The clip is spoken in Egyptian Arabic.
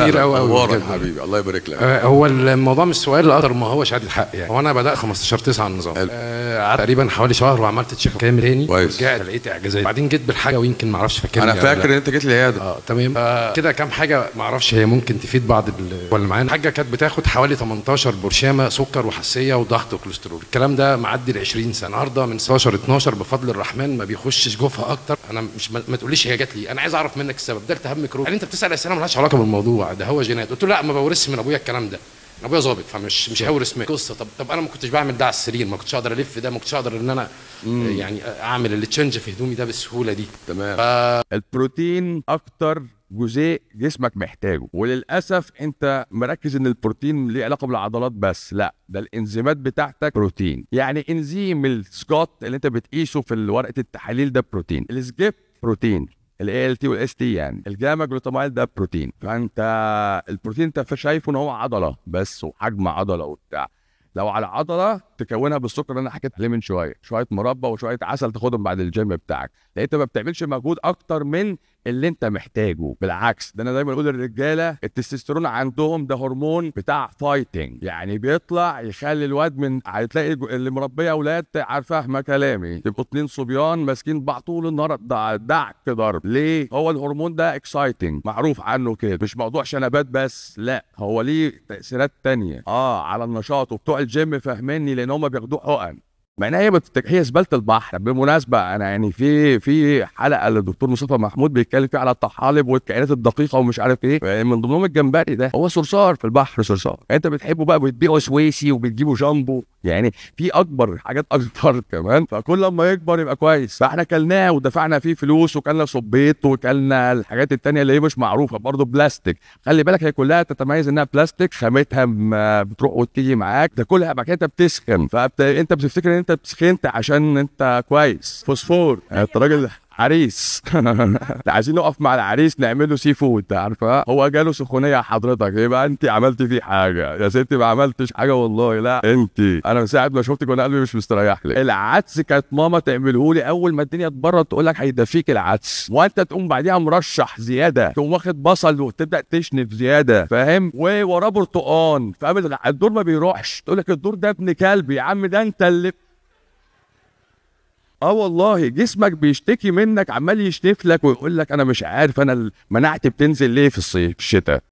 كتير قوي قوي نورك بجد. حبيبي الله يبارك لك آه، هو الموضوع مش سؤال اكتر ما هو شهاده حق يعني هو انا بدات 15 9 على النظام حلو. آه، قعدت تقريبا حوالي شهر وعملت تشيك اب كامل تاني كويس. رجعت لقيت اعجازات بعدين جيت بالحاجه ويمكن ما اعرفش فاكرني انا ولا فاكر لا. ان انت جيت لي العياده اه تمام آه، كده كام حاجه ما اعرفش هي ممكن تفيد بعض ال- ولا معانا حاجه كانت بتاخد حوالي 18 برشامه سكر وحساسيه وضغط وكوليسترول الكلام ده معدي ال 20 سنه النهارده من 16 12 بفضل الرحمن ما بيخشش جوفها اكتر انا مش ما, ما تقوليش هي جات لي انا عايز اعرف منك السبب ده التهاب ميكروب يعني انت بتسال اسئله مالهاش علاقه بالموضوع ده هو جينات قلت له لا ما بورثش من ابويا الكلام ده ابويا ظابط فمش مش هورث من قصه طب طب انا ما كنتش بعمل ده على السرير ما كنتش اقدر الف ده ما كنتش اقدر ان انا يعني اعمل التشنج في هدومي ده بالسهوله دي تمام البروتين اكتر جزيء جسمك محتاجه وللاسف انت مركز ان البروتين ليه علاقه بالعضلات بس لا ده الانزيمات بتاعتك بروتين يعني انزيم السكوت اللي انت بتقيسه في ورقه التحاليل ده بروتين السجيب بروتين الاي ال تي والاس تي يعني الجاما جلوتامايل ده بروتين فانت البروتين انت شايفه ان هو عضله بس وحجم عضله وبتاع لو على عضله تكونها بالسكر اللي انا حكيت عليه من شويه شويه مربى وشويه عسل تاخدهم بعد الجيم بتاعك لان انت ما بتعملش مجهود اكتر من اللي انت محتاجه بالعكس ده انا دايما اقول للرجاله التستوستيرون عندهم ده هرمون بتاع فايتنج يعني بيطلع يخلي الواد من هتلاقي الج- اللي مربيه اولاد عارفه فاهمه كلامي تبقوا اتنين صبيان ماسكين بعض طول النهار دع- دعك ضرب ليه هو الهرمون ده اكسايتنج معروف عنه كده مش موضوع شنبات بس لا هو ليه تاثيرات تانية اه على النشاط وبتوع الجيم فاهميني لان هم بياخدوه حقن مع ان هي بتتك... هي زباله البحر بالمناسبه انا يعني في في حلقه للدكتور مصطفى محمود بيتكلم فيها على الطحالب والكائنات الدقيقه ومش عارف ايه من ضمنهم الجمبري ده هو صرصار في البحر صرصار انت بتحبه بقى بتبيعه سويسي وبتجيبه جامبو يعني في اكبر حاجات اكتر كمان فكل لما يكبر يبقى كويس فاحنا كلناه ودفعنا فيه فلوس وكلنا صبيط وكلنا الحاجات التانية اللي هي مش معروفه برضه بلاستيك خلي بالك هي كلها تتميز انها بلاستيك خامتها م- بتروح وتيجي معاك ده كلها بعد كده انت بتسخن فانت بتفتكر ان انت سخنت عشان انت كويس فوسفور انت راجل عريس عايزين نقف مع العريس نعمل له سي فود عارفه هو جاله سخونيه حضرتك يبقى انت عملتي فيه حاجه يا ستي ما عملتش حاجه والله لا انت انا من ساعه ما شفتك وانا قلبي مش مستريح لك العدس كانت ماما تعمله لي اول ما الدنيا تبرد تقول لك هيدفيك العدس وانت تقوم بعديها مرشح زياده تقوم واخد بصل وتبدا تشنف زياده فاهم ووراه برتقان فاهم الغ- الدور ما بيروحش تقول لك الدور ده ابن كلب يا عم ده انت اللي اه والله جسمك بيشتكي منك عمال يشتف لك ويقول لك انا مش عارف انا مناعتي بتنزل ليه في الصيف في الشتاء